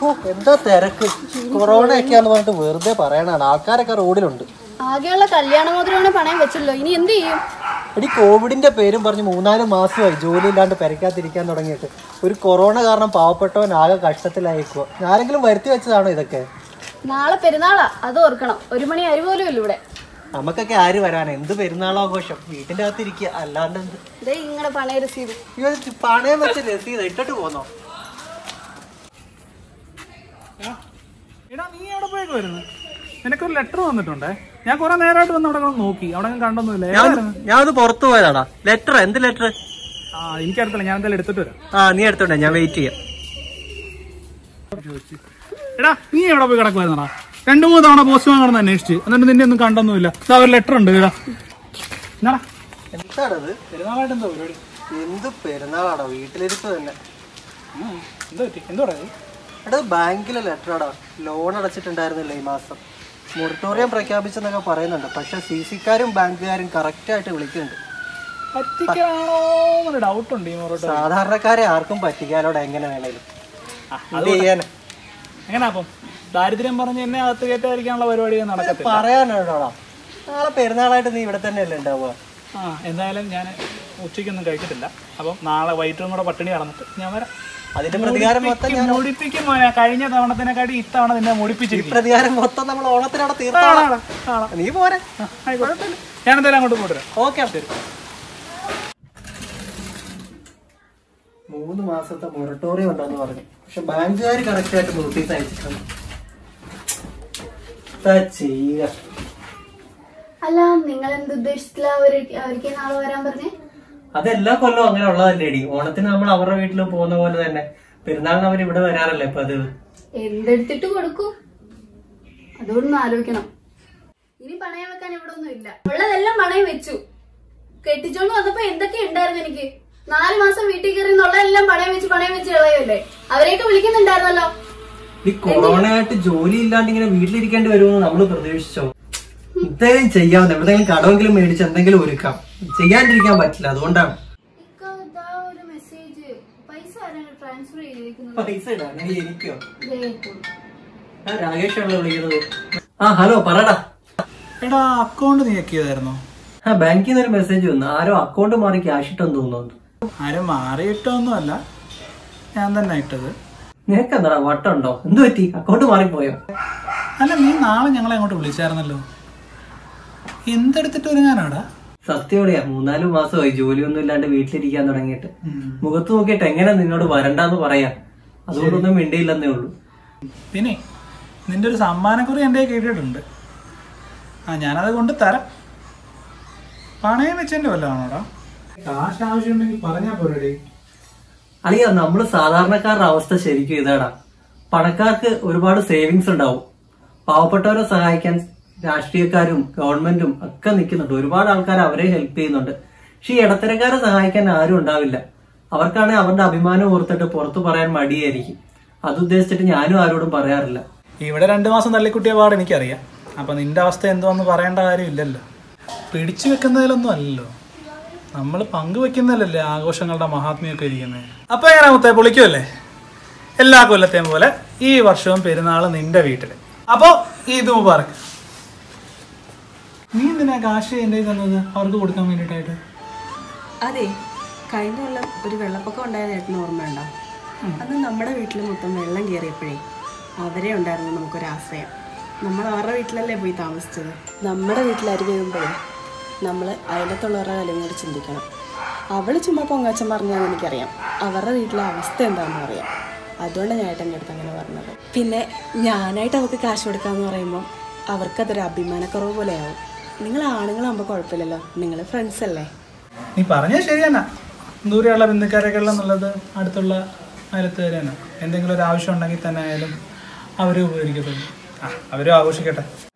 ഓ എന്താ തിരക്ക് കൊറോണ ഒക്കെയാന്ന് പറഞ്ഞിട്ട് വെറുതെ പറയണാണ് ആൾക്കാരൊക്കെ റോഡിലുണ്ട് ആകെയുള്ള കല്യാണ മോതിരമാണ് പണയം വെച്ചല്ലോ ഇനി എന്ത് ചെയ്യും എടി കോവിഡിന്റെ പേരും പറഞ്ഞ് മൂന്നാല് മാസമായി ജോലി ഇല്ലാണ്ട് പെരക്കാതിരിക്കാൻ തുടങ്ങിയിട്ട് ഒരു കൊറോണ കാരണം പാവപ്പെട്ടവൻ ആകെ കഷ്ടത്തിലായിക്കുക ആരെങ്കിലും വരുത്തി വെച്ചതാണോ ഇതൊക്കെ നാളെ പെരുന്നാളാ അത് ഓർക്കണം ഒരു മണി അരി പോലും ഇല്ല ഇവിടെ നമുക്കൊക്കെ ആര് വരാൻ എന്ത് പെരുന്നാളാഘോഷം വീട്ടിന്റെ അകത്ത് ഇരിക്കുക അല്ലാണ്ട് എന്ത് ഇതേ നിങ്ങളുടെ പണയ രസീത് ഇവ പണയം വെച്ച രസീത് ഇട്ടിട്ട് പോന്നോ എടാ നീ എവിടെ പോയേക്ക് വരുന്നു നിനക്കൊരു ലെറ്റർ വന്നിട്ടുണ്ടേ ഞാൻ കുറെ നേരമായിട്ട് വന്ന് അവിടെ കിടന്ന് നോക്കി അവിടെ ഒന്നും കണ്ടൊന്നുമില്ല ഏതായിരുന്നു? ഞാനത് പുറത്തു പോയതാടാ ലെറ്റർ എന്ത് ലെറ്റർ ആ എനിക്കറിയത്തില്ല ഞാൻ എന്തായാലും എടുത്തിട്ട് വരാം ആ നീ എടുത്തോണ്ടേ ഞാൻ വെയിറ്റ് ചെയ്യാം എടാ നീ എവിടെ പോയി കിടക്കുവായിരുന്നടാ രണ്ടു മൂന്ന് തവണ പോസ്റ്റ്മാൻ കിടന്ന് അന്വേഷിച്ച് എന്നിട്ട് നിന്നെ ഒന്നും കണ്ടൊന്നുമില്ല ഇതാ ഒരു ലെറ്റർ ഉണ്ട് ഇതാ എന്നാടാ എന്താണത് പെരുന്നാളായിട്ട് എന്തോ പരിപാടി എന്ത് പെരുന്നാളാടാ വീട്ടിലിരിപ്പ് തന്നെ ഉം, എന്തോ പറ്റി എന്തോ പറയാ എടാ ബാങ്കിലെ ലെറ്ററാടാ ലോൺ അടച്ചിട്ടുണ്ടായിരുന്നില്ല ഈ മാസം മൊറട്ടോറിയം പ്രഖ്യാപിച്ചെന്നൊക്കെ പറയുന്നുണ്ട് പക്ഷെ സി സിക്കാരും ബാങ്കുകാരും കറക്റ്റ് ആയിട്ട് വിളിക്കുന്നുണ്ട് പറ്റിക്കാണോ എന്നൊരു ഡൗട്ട് ഉണ്ട് ഈ മോറോട്ട് സാധാരണക്കാരെ ആർക്കും പറ്റിക്കാലോടെ എങ്ങനെ വേണേലും എന്ത് ചെയ്യാനാ എങ്ങനെ അപ്പം ദാരിദ്ര്യം പറഞ്ഞ് എന്നെ അകത്ത് കയറ്റാതിരിക്കാനുള്ള പരിപാടി നടക്കത്തില്ല പറയാനാണോടാ നാളെ പെരുന്നാളായിട്ട് നീ ഇവിടെ തന്നെയല്ലേ ഉണ്ടാവുക ആ എന്തായാലും ഞാൻ ഉച്ചയ്ക്കൊന്നും കഴിച്ചിട്ടില്ല അപ്പം നാളെ വൈകിട്ടും കൂടെ പട്ടിണി കടന്നിട്ട് ഞാൻ വരാം അതിന്റെ പ്രതികാരം മൊത്തം ഞാൻ മുടിപ്പിക്കും മോനെ കഴിഞ്ഞ തവണത്തിനെക്കാട്ടി ഇത്തവണ നിന്നെ മുടിപ്പിച്ചിരിക്കും പ്രതികാരം മൊത്തം നമ്മൾ ഓണത്തിനവിടെ തീർത്താണ് നീ പോരെ ഞാൻ എന്തായാലും അങ്ങോട്ട് പോട്ടുവരാം ഓക്കെ ശരി മൂന്ന് മാസത്തെ മൊറട്ടോറിയം ഉണ്ടെന്ന് പറഞ്ഞു പക്ഷെ ബാങ്കുകാർ കറക്റ്റ് ആയിട്ട് നോട്ടീസ് അയച്ചിട്ടുണ്ട് എന്താ ചെയ്യുക അല്ല നിങ്ങൾ എന്ത് ഉദ്ദേശത്തില അവർക്ക് നാളെ വരാൻ പറഞ്ഞേ അതെല്ലാ കൊല്ലവും അങ്ങനെ ഉള്ളതല്ലേടി ഓണത്തിന് നമ്മൾ അവരുടെ വീട്ടിൽ പോകുന്ന പോലെ തന്നെ പെരുന്നാളിന് അവർ ഇവിടെ വരാറല്ലേ ഇപ്പൊ അത് എന്തെടുത്തിട്ട് കൊടുക്കും അതുകൊണ്ടൊന്ന് ആലോചിക്കണം ഇനി പണയം വെക്കാൻ ഇവിടെ ഒന്നും ഇല്ല ഉള്ളതെല്ലാം പണയം വെച്ചു കെട്ടിച്ചോണ്ട് വന്നപ്പോ എന്തൊക്കെ ഉണ്ടായിരുന്നു എനിക്ക് നാല് മാസം വീട്ടിൽ കയറി എല്ലാം പണയം വെച്ച് പണയം വെച്ച് കളയല്ലേ അവരെയൊക്കെ വിളിക്കുന്നുണ്ടായിരുന്നല്ലോ ഈ കൊറോണ ആയിട്ട് ജോലി ഇല്ലാണ്ട് ഇങ്ങനെ വീട്ടിലിരിക്കേണ്ടി വരുമെന്ന് നമ്മൾ പ്രതീക്ഷിച്ചോ എന്തെങ്കിലും ചെയ്യാവുന്ന എവിടെയെങ്കിലും കടമെങ്കിലും മേടിച്ച് എന്തെങ്കിലും ഒരുക്കാം ചെയ്യാണ്ടിരിക്കാൻ പറ്റില്ല അതുകൊണ്ടാണ് ഒരു മെസ്സേജ് പൈസ ട്രാൻസ്ഫർ ചെയ്തിരിക്കുന്നത് പൈസ ഇടാൻ എനിക്കോ ആ രാകേഷാണല്ലോ വിളിക്കുന്നത് ആ ഹലോ പറടാ എടാ അക്കൗണ്ട് നീ ചെക്ക് ചെയ്തായിരുന്നോ ആ ബാങ്കിൽ നിന്ന് ഒരു മെസ്സേജ് വന്നു ആരോ അക്കൗണ്ട് മാറി ക്യാഷ് ഇട്ടെന്ന് തോന്നുന്നു ആരും മാറിയിട്ടൊന്നുമല്ല ഞാൻ തന്നെ ഇട്ടത് നിനക്ക് എന്താടാ വട്ടുണ്ടോ എന്ത് പറ്റി അക്കൗണ്ട് മാറിപ്പോയോ അല്ല നീ നാളെ ഞങ്ങളെ അങ്ങോട്ട് വിളിച്ചായിരുന്നല്ലോ എന്തെടുത്തിട്ട് ഒരുങ്ങാനാടാ സത്യോടെയാ മൂന്നാല് മാസമായി ജോലിയൊന്നും ഇല്ലാണ്ട് വീട്ടിലിരിക്കാൻ തുടങ്ങിയിട്ട് മുഖത്ത് നോക്കിയിട്ട് എങ്ങനെ നിന്നോട് വരണ്ടാന്ന് പറയാ അതുകൊണ്ടൊന്നും മിണ്ടിയില്ലെന്നേ ഉള്ളൂ പിന്നെ നിന്റെ ഒരു സമ്മാനക്കുറി എൻ്റെ കയ്യിൽ കേട്ടിട്ടുണ്ട് ആ ഞാനത് കൊണ്ട് തരാം പണയം വെച്ചതിൻ്റെ വല്ലതാണോടാ കാശ് ആവശ്യമുണ്ടെങ്കിൽ പറഞ്ഞാൽ പോരടി അളിയ നമ്മള് സാധാരണക്കാരുടെ അവസ്ഥ ശരിക്കും ഇതാടാ പണക്കാർക്ക് ഒരുപാട് സേവിങ്സ് ഉണ്ടാവും പാവപ്പെട്ടവരെ സഹായിക്കാൻ രാഷ്ട്രീയക്കാരും ഗവൺമെന്റും ഒക്കെ നിൽക്കുന്നുണ്ട് ഒരുപാട് ആൾക്കാർ അവരെ ഹെൽപ്പ് ചെയ്യുന്നുണ്ട് പക്ഷെ ഈ ഇടത്തരക്കാരെ സഹായിക്കാൻ ആരും ഉണ്ടാവില്ല അവർക്കാണെങ്കിൽ അവരുടെ അഭിമാനം ഓർത്തിട്ട് പുറത്തു പറയാൻ മടിയായിരിക്കും അത് ഉദ്ദേശിച്ചിട്ട് ഞാനും ആരോടും പറയാറില്ല ഇവിടെ രണ്ട് മാസം തള്ളിക്കുട്ടിയ പാട് എനിക്കറിയാം അപ്പൊ നിന്റെ അവസ്ഥ എന്തുവെന്ന് പറയേണ്ട കാര്യമില്ലല്ലോ പിടിച്ചു വെക്കുന്നതിലൊന്നും അല്ലല്ലോ നമ്മൾ പങ്കുവെക്കുന്നതിലല്ലേ ആഘോഷങ്ങളുടെ മഹാത്മ്യമൊക്കെ ഇരിക്കുന്നത് അപ്പൊ എങ്ങനെ മുത്തേ പൊളിക്കുമല്ലേ എല്ലാ കൊല്ലത്തെയും പോലെ ഈ വർഷവും പെരുന്നാൾ നിന്റെ വീട്ടില് അപ്പോ ഇത് മുബാറക്ക് നീ എന്തിനാ കാശ് എൻ്റെ കയ്യിൽ തന്നത് അവർക്ക് കൊടുക്കാൻ വേണ്ടിയിട്ടായിട്ട് അതെ കഴിഞ്ഞ കൊല്ലം ഒരു വെള്ളപ്പൊക്കം ഉണ്ടായ ചേട്ടന് ഓർമ്മയുണ്ടോ അന്ന് നമ്മുടെ വീട്ടിൽ മൊത്തം വെള്ളം കയറിയപ്പോഴേ അവരെ ഉണ്ടായിരുന്നു നമുക്കൊരു ആശ്രയം നമ്മൾ അവരുടെ വീട്ടിലല്ലേ പോയി താമസിച്ചത് നമ്മുടെ വീട്ടിൽ അരി വീഴുമ്പോഴേ നമ്മൾ അയലത്തുള്ളവരുടെ കാര്യം കൂടി ചിന്തിക്കണം അവൾ ചുമ്മാ പൊങ്ങാച്ചൻ പറഞ്ഞാൽ എനിക്കറിയാം അവരുടെ വീട്ടിലെ അവസ്ഥ എന്താണെന്ന് അറിയാം അതുകൊണ്ട് ഞാൻ ഏട്ടൻ്റെ അടുത്ത് അങ്ങനെ പറഞ്ഞത് പിന്നെ ഞാനായിട്ട് അവർക്ക് കാശ് കൊടുക്കാമെന്ന് പറയുമ്പോൾ അവർക്കതൊരു അഭിമാനക്കുറവ് പോലെയാവും നിങ്ങൾ ആണുങ്ങളാകുമ്പോൾ കുഴപ്പമില്ലല്ലോ നിങ്ങൾ ഫ്രണ്ട്സ് അല്ലേ നീ പറഞ്ഞത് ശരി തന്നെ ദൂരെയുള്ള ബന്ധുക്കാരൊക്കെ നല്ലത് അടുത്തുള്ള അയലത്തുകാർ തന്നെ എന്തെങ്കിലും ഒരു ആവശ്യം ഉണ്ടെങ്കിൽ തന്നെ ആയാലും അവർ ഉപകരിക്കത്തുള്ളൂ ആ അവരും ആഘോഷിക്കട്ടെ